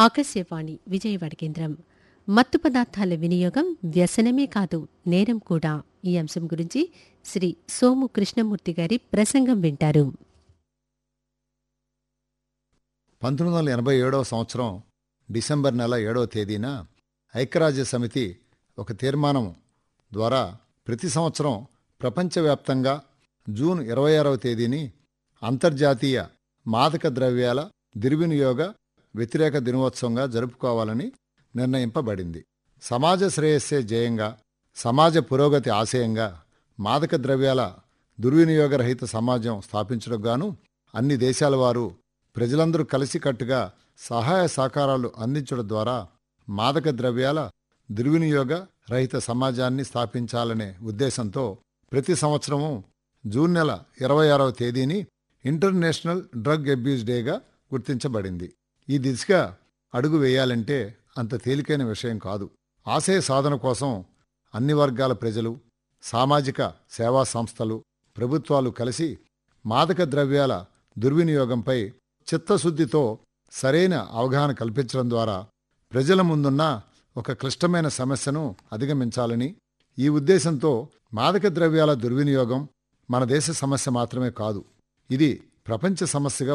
ఆకాశవాణి విజయవాడ కేంద్రం మత్తు పదార్థాల వినియోగం వ్యసనమే కాదు నేరం కూడా ఈ అంశం గురించి శ్రీ సోము కృష్ణమూర్తి గారి ప్రసంగం వింటారు పంతొమ్మిది వందల ఎనభై ఏడవ సంవత్సరం డిసెంబర్ నెల ఏడవ తేదీన ఐక్యరాజ్య సమితి ఒక తీర్మానం ద్వారా ప్రతి సంవత్సరం ప్రపంచవ్యాప్తంగా జూన్ ఇరవై ఆరవ తేదీని అంతర్జాతీయ మాదక ద్రవ్యాల దుర్వినియోగ వ్యతిరేక దినోత్సవంగా జరుపుకోవాలని నిర్ణయింపబడింది సమాజ శ్రేయస్సే జయంగా సమాజ పురోగతి ఆశయంగా మాదక ద్రవ్యాల దుర్వినియోగ రహిత సమాజం స్థాపించడం గాను అన్ని దేశాల వారు ప్రజలందరూ కలిసికట్టుగా సహాయ సహకారాలు అందించడం ద్వారా మాదక ద్రవ్యాల దుర్వినియోగ రహిత సమాజాన్ని స్థాపించాలనే ఉద్దేశంతో ప్రతి సంవత్సరము జూన్ నెల ఇరవై ఆరవ తేదీని ఇంటర్నేషనల్ డ్రగ్ అబ్యూస్ డేగా గుర్తించబడింది ఈ దిశగా అడుగు వేయాలంటే అంత తేలికైన విషయం కాదు ఆశయ సాధన కోసం అన్ని వర్గాల ప్రజలు సామాజిక సేవా సంస్థలు ప్రభుత్వాలు కలిసి మాదక ద్రవ్యాల దుర్వినియోగంపై చిత్తశుద్ధితో సరైన అవగాహన కల్పించడం ద్వారా ప్రజల ముందున్న ఒక క్లిష్టమైన సమస్యను అధిగమించాలని ఈ ఉద్దేశంతో మాదక ద్రవ్యాల దుర్వినియోగం మన దేశ సమస్య మాత్రమే కాదు ఇది ప్రపంచ సమస్యగా